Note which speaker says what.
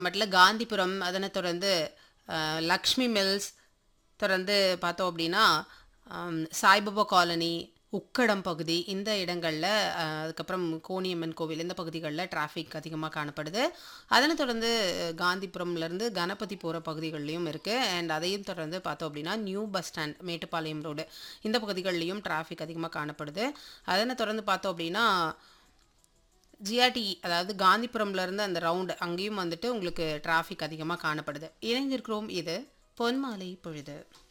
Speaker 1: மட்டில் காந்திபுரம் அதனை தொடர்ந்து அஹ், லக்ஷ்மி மில்ஸ் தொடர்ந்து பார்த்தோம் அப்படின்னா ஆம், சாய்பாபா காலனி உக்கடம் பகுதி இந்த இடங்களில் அதுக்கப்புறம் கோணியம்மன் கோவில் இந்த பகுதிகளில் டிராஃபிக் அதிகமாக காணப்படுது அதனை தொடர்ந்து அஹ், காந்திபுரம்லேருந்து கணபதி போகிற பகுதிகள்லையும் இருக்குது அண்ட் அதையும் தொடர்ந்து பார்த்தோம் அப்படின்னா new bus stand Mettupalayam road இந்த பகுதிகள்லையும் டிராஃபிக் அதிகமாக காணப்படுது அதனை தொடர்ந்து பார்த்தோம் அப்படின்னா ஜிஆர்டி அதாவது காந்திபுரம்ல இருந்து அந்த ரவுண்டு அங்கேயும் வந்துட்டு உங்களுக்கு டிராஃபிக் அதிகமாக காணப்படுது இணைந்திருக்கிறோம் இது பொன்மாலை பொழுது